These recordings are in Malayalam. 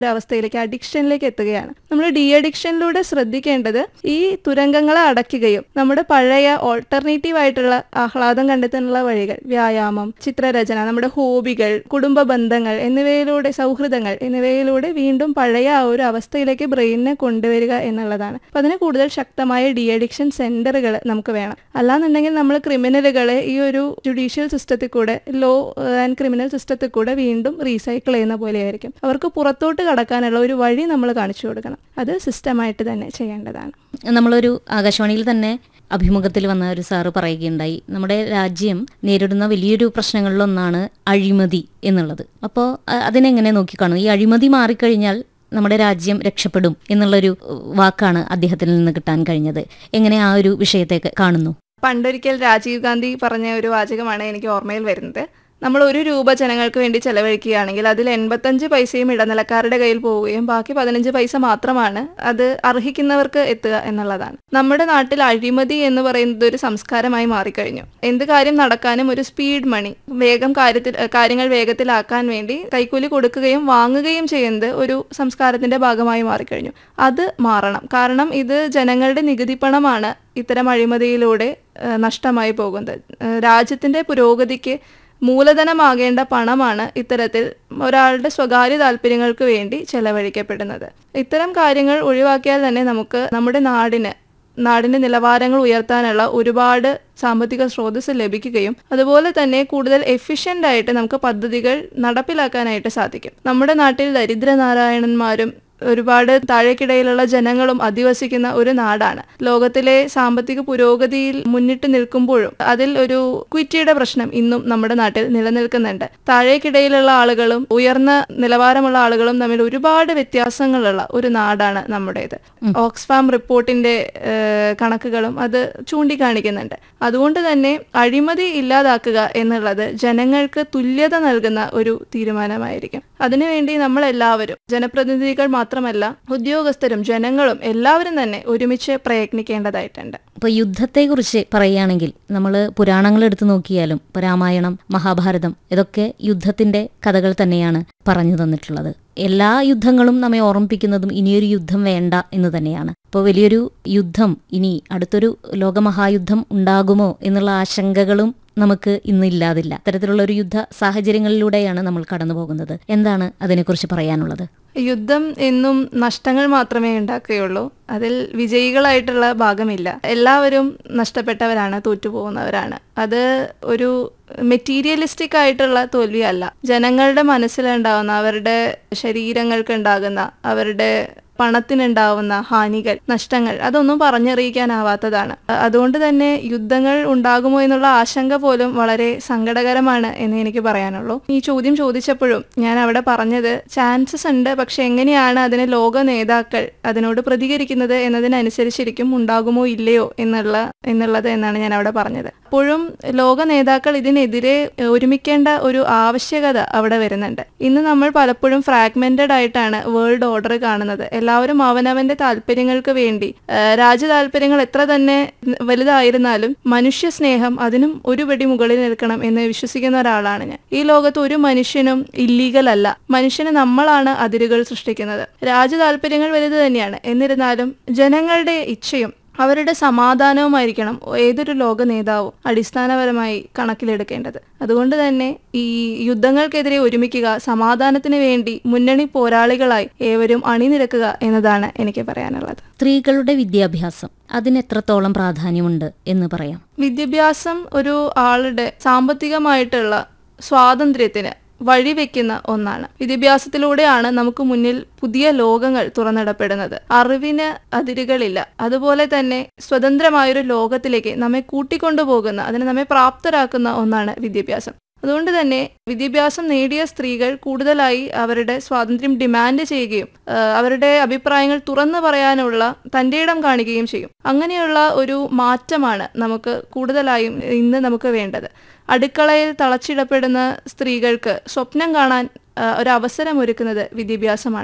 ഒരു അവസ്ഥയിലേക്ക് അഡിക്ഷനിലേക്ക് എത്തുകയാണ് നമ്മൾ ഡി അഡിക്ഷനിലൂടെ ശ്രദ്ധിക്കേണ്ടത് ഈ തുരങ്കങ്ങളെ അടയ്ക്കുകയും നമ്മുടെ പഴയ ഓൾട്ടർനേറ്റീവ് ആയിട്ടുള്ള ആഹ്ലാദം കണ്ടെത്താനുള്ള വഴികൾ വ്യായാമം ചിത്രരചന നമ്മുടെ ഹോബികൾ കുടുംബ ബന്ധങ്ങൾ എന്നിവയിലൂടെ സൗഹൃദങ്ങൾ എന്നിവയിലൂടെ വീണ്ടും പഴയ ആ ഒരു അവസ്ഥയിലേക്ക് ബ്രെയിനിനെ കൊണ്ടുവരിക എന്നുള്ളതാണ് അപ്പൊ അതിന് കൂടുതൽ ശക്തമായ ഡി അഡിക്ഷൻ സെന്ററുകൾ നമുക്ക് വേണം അല്ലാന്നുണ്ടെങ്കിൽ നമ്മൾ ക്രിമിനലുകളെ ഈ ഒരു ജുഡീഷ്യൽ സിസ്റ്റത്തിൽ കൂടെ ലോ ആൻഡ് ക്രിമിനൽ സിസ്റ്റത്തിൽ കൂടെ വീണ്ടും റീസൈക്കിൾ ചെയ്യുന്ന പോലെയായിരിക്കും അവർക്ക് പുറത്തോട്ട് കടക്കാനുള്ള ഒരു വഴി നമ്മൾ കാണിച്ചു കൊടുക്കണം അത് സിസ്റ്റമായിട്ട് തന്നെ ചെയ്യേണ്ടതാണ് നമ്മളൊരു ആകാശവാണിയിൽ തന്നെ അഭിമുഖത്തിൽ വന്ന ഒരു സാറ് പറയുകയുണ്ടായി നമ്മുടെ രാജ്യം നേരിടുന്ന വലിയൊരു പ്രശ്നങ്ങളിലൊന്നാണ് അഴിമതി എന്നുള്ളത് അപ്പോൾ അതിനെങ്ങനെ നോക്കിക്കാണുന്നു ഈ അഴിമതി മാറിക്കഴിഞ്ഞാൽ നമ്മുടെ രാജ്യം രക്ഷപ്പെടും എന്നുള്ളൊരു വാക്കാണ് അദ്ദേഹത്തിൽ നിന്ന് കിട്ടാൻ കഴിഞ്ഞത് എങ്ങനെ ആ ഒരു വിഷയത്തെ കാണുന്നു പണ്ടൊരിക്കൽ രാജീവ് ഗാന്ധി പറഞ്ഞ ഒരു വാചകമാണ് എനിക്ക് ഓർമ്മയിൽ വരുന്നത് നമ്മൾ ഒരു രൂപ ജനങ്ങൾക്ക് വേണ്ടി ചെലവഴിക്കുകയാണെങ്കിൽ അതിൽ എൺപത്തഞ്ച് പൈസയും ഇടനിലക്കാരുടെ കയ്യിൽ പോവുകയും ബാക്കി പതിനഞ്ച് പൈസ മാത്രമാണ് അത് അർഹിക്കുന്നവർക്ക് എത്തുക എന്നുള്ളതാണ് നമ്മുടെ നാട്ടിൽ അഴിമതി എന്ന് പറയുന്നത് ഒരു സംസ്കാരമായി മാറിക്കഴിഞ്ഞു എന്ത് കാര്യം നടക്കാനും ഒരു സ്പീഡ് മണി വേഗം കാര്യത്തിൽ കാര്യങ്ങൾ വേഗത്തിലാക്കാൻ വേണ്ടി കൈക്കൂലി കൊടുക്കുകയും വാങ്ങുകയും ചെയ്യുന്നത് ഒരു സംസ്കാരത്തിന്റെ ഭാഗമായി മാറിക്കഴിഞ്ഞു അത് മാറണം കാരണം ഇത് ജനങ്ങളുടെ നികുതി പണമാണ് ഇത്തരം അഴിമതിയിലൂടെ ഏഹ്, നഷ്ടമായി പോകുന്നത് ഏഹ്, രാജ്യത്തിന്റെ പുരോഗതിക്ക് മൂലധനമാകേണ്ട പണമാണ് ഇത്തരത്തിൽ ഒരാളുടെ സ്വകാര്യ താല്പര്യങ്ങൾക്ക് വേണ്ടി ചെലവഴിക്കപ്പെടുന്നത് ഇത്തരം കാര്യങ്ങൾ ഒഴിവാക്കിയാൽ തന്നെ നമുക്ക് നമ്മുടെ നാടിന് നാടിന്റെ നിലവാരങ്ങൾ ഉയർത്താനുള്ള ഒരുപാട് സാമ്പത്തിക സ്രോതസ് ലഭിക്കുകയും അതുപോലെ തന്നെ കൂടുതൽ എഫിഷ്യൻ്റ് ആയിട്ട് നമുക്ക് പദ്ധതികൾ നടപ്പിലാക്കാനായിട്ട് സാധിക്കും നമ്മുടെ നാട്ടിൽ ദരിദ്രനാരായണന്മാരും ഒരുപാട് താഴേക്കിടയിലുള്ള ജനങ്ങളും അധിവസിക്കുന്ന ഒരു നാടാണ് ലോകത്തിലെ സാമ്പത്തിക പുരോഗതിയിൽ മുന്നിട്ട് നിൽക്കുമ്പോഴും അതിൽ ഒരു ക്വിറ്റിയുടെ പ്രശ്നം ഇന്നും നമ്മുടെ നാട്ടിൽ നിലനിൽക്കുന്നുണ്ട് താഴേക്കിടയിലുള്ള ആളുകളും ഉയർന്ന നിലവാരമുള്ള ആളുകളും തമ്മിൽ ഒരുപാട് വ്യത്യാസങ്ങളുള്ള ഒരു നാടാണ് നമ്മുടേത് ഓക്സ്ഫാം റിപ്പോർട്ടിന്റെ ഏഹ്, കണക്കുകളും അത് ചൂണ്ടിക്കാണിക്കുന്നുണ്ട് അതുകൊണ്ട് തന്നെ അഴിമതി ഇല്ലാതാക്കുക എന്നുള്ളത് ജനങ്ങൾക്ക് തുല്യത നൽകുന്ന ഒരു തീരുമാനമായിരിക്കും അതിനുവേണ്ടി നമ്മൾ എല്ലാവരും ജനപ്രതിനിധികൾ മാത്രമല്ല ഉദ്യോഗസ്ഥരും ജനങ്ങളും എല്ലാവരും തന്നെ ഒരുമിച്ച് പ്രയത്നിക്കേണ്ടതായിട്ടുണ്ട് ഇപ്പോൾ യുദ്ധത്തെക്കുറിച്ച് പറയുകയാണെങ്കിൽ നമ്മൾ പുരാണങ്ങൾ എടുത്തു നോക്കിയാലും ഇപ്പോൾ രാമായണം മഹാഭാരതം ഇതൊക്കെ യുദ്ധത്തിന്റെ കഥകൾ തന്നെയാണ് പറഞ്ഞു തന്നിട്ടുള്ളത് എല്ലാ യുദ്ധങ്ങളും നമ്മെ ഓർമ്മിപ്പിക്കുന്നതും ഇനിയൊരു യുദ്ധം വേണ്ട എന്ന് തന്നെയാണ് അപ്പോൾ വലിയൊരു യുദ്ധം ഇനി അടുത്തൊരു ലോകമഹായുദ്ധം ഉണ്ടാകുമോ എന്നുള്ള ആശങ്കകളും നമുക്ക് ഇന്ന് ഇല്ലാതില്ല അത്തരത്തിലുള്ള ഒരു യുദ്ധ സാഹചര്യങ്ങളിലൂടെയാണ് നമ്മൾ കടന്നു പോകുന്നത് എന്താണ് അതിനെക്കുറിച്ച് പറയാനുള്ളത് യുദ്ധം എന്നും നഷ്ടങ്ങൾ മാത്രമേ ഉണ്ടാക്കുകയുള്ളൂ അതിൽ വിജയികളായിട്ടുള്ള ഭാഗമില്ല എല്ലാവരും നഷ്ടപ്പെട്ടവരാണ് തോറ്റുപോകുന്നവരാണ് അത് ഒരു മെറ്റീരിയലിസ്റ്റിക് ആയിട്ടുള്ള തോൽവിയല്ല ജനങ്ങളുടെ മനസ്സിലുണ്ടാവുന്ന അവരുടെ ശരീരങ്ങൾക്ക് ഉണ്ടാകുന്ന അവരുടെ പണത്തിനുണ്ടാവുന്ന ഹാനികൾ നഷ്ടങ്ങൾ അതൊന്നും പറഞ്ഞറിയിക്കാനാവാത്തതാണ് അ- അതുകൊണ്ട് തന്നെ യുദ്ധങ്ങൾ ഉണ്ടാകുമോ എന്നുള്ള ആശങ്ക പോലും വളരെ സങ്കടകരമാണ് എന്ന് എനിക്ക് പറയാനുള്ളൂ ഈ ചോദ്യം ചോദിച്ചപ്പോഴും ഞാൻ അവിടെ പറഞ്ഞത് ചാൻസസ് ഉണ്ട് പക്ഷെ എങ്ങനെയാണ് അതിന് ലോക നേതാക്കൾ അതിനോട് പ്രതികരിക്കുന്നത് എന്നതിനനുസരിച്ചിരിക്കും ഉണ്ടാകുമോ ഇല്ലയോ എന്നുള്ള എന്നുള്ളത് എന്നാണ് ഞാൻ അവിടെ പറഞ്ഞത് അപ്പോഴും ലോക നേതാക്കൾ ഇതിനെതിരെ ഒരുമിക്കേണ്ട ഒരു ആവശ്യകത അവിടെ വരുന്നുണ്ട് ഇന്ന് നമ്മൾ പലപ്പോഴും ഫ്രാഗ്മെന്റഡ് ആയിട്ടാണ് വേൾഡ് ഓർഡർ കാണുന്നത് എല്ലാവരും അവനവന്റെ താല്പര്യങ്ങൾക്ക് വേണ്ടി ആ, രാജ്യ താല്പര്യങ്ങൾ എത്ര തന്നെ വലുതായിരുന്നാലും മനുഷ്യ സ്നേഹം അതിനും ഒരു പടി മുകളിൽ നിൽക്കണം എന്ന് വിശ്വസിക്കുന്ന ഒരാളാണ് ഞാൻ ഈ ലോകത്ത് ഒരു മനുഷ്യനും ഇല്ലീഗൽ അല്ല മനുഷ്യന് നമ്മളാണ് അതിരുകൾ സൃഷ്ടിക്കുന്നത് രാജ്യ താല്പര്യങ്ങൾ വലുത് തന്നെയാണ് എന്നിരുന്നാലും ജനങ്ങളുടെ ഇച്ഛയും അവരുടെ സമാധാനവുമായിരിക്കണം ഏതൊരു ലോക നേതാവും അടിസ്ഥാനപരമായി കണക്കിലെടുക്കേണ്ടത് അതുകൊണ്ട് തന്നെ ഈ യുദ്ധങ്ങൾക്കെതിരെ ഒരുമിക്കുക സമാധാനത്തിന് വേണ്ടി മുന്നണി പോരാളികളായി ഏവരും അണിനിരക്കുക എന്നതാണ് എനിക്ക് പറയാനുള്ളത് സ്ത്രീകളുടെ വിദ്യാഭ്യാസം അതിന് എത്രത്തോളം പ്രാധാന്യമുണ്ട് എന്ന് പറയാം വിദ്യാഭ്യാസം ഒരു ആളുടെ സാമ്പത്തികമായിട്ടുള്ള സ്വാതന്ത്ര്യത്തിന് വഴിവെക്കുന്ന ഒന്നാണ് വിദ്യാഭ്യാസത്തിലൂടെയാണ് നമുക്ക് മുന്നിൽ പുതിയ ലോകങ്ങൾ തുറന്നിടപ്പെടുന്നത് അറിവിന് അതിരുകളില്ല അതുപോലെ തന്നെ സ്വതന്ത്രമായൊരു ലോകത്തിലേക്ക് നമ്മെ കൂട്ടിക്കൊണ്ടുപോകുന്ന അതിന് നമ്മെ പ്രാപ്തരാക്കുന്ന ഒന്നാണ് വിദ്യാഭ്യാസം അതുകൊണ്ട് തന്നെ വിദ്യാഭ്യാസം നേടിയ സ്ത്രീകൾ കൂടുതലായി അവരുടെ സ്വാതന്ത്ര്യം ഡിമാൻഡ് ചെയ്യുകയും ആ, അവരുടെ അഭിപ്രായങ്ങൾ തുറന്നു പറയാനുള്ള തൻ്റെ ഇടം കാണിക്കുകയും ചെയ്യും അങ്ങനെയുള്ള ഒരു മാറ്റമാണ് നമുക്ക് കൂടുതലായും ഇന്ന് നമുക്ക് വേണ്ടത് അടുക്കളയിൽ തളച്ചിടപ്പെടുന്ന സ്ത്രീകൾക്ക് സ്വപ്നം കാണാൻ ആ, ഒരു അവസരം ഒരുക്കുന്നത് വിദ്യാഭ്യാസമാണ്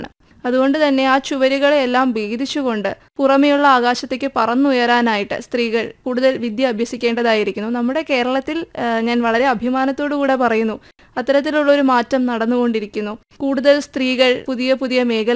അതുകൊണ്ട് തന്നെ ആ ചുവരുകളെല്ലാം ഭേദിച്ചുകൊണ്ട് പുറമെയുള്ള ആകാശത്തേക്ക് പറന്നുയരാനായിട്ട് സ്ത്രീകൾ കൂടുതൽ വിദ്യ അഭ്യസിക്കേണ്ടതായിരിക്കുന്നു നമ്മുടെ കേരളത്തിൽ ആ, ഞാൻ വളരെ അഭിമാനത്തോടു കൂടെ പറയുന്നു അത്തരത്തിലുള്ള ഒരു മാറ്റം നടന്നുകൊണ്ടിരിക്കുന്നു കൂടുതൽ സ്ത്രീകൾ പുതിയ പുതിയ മേഖല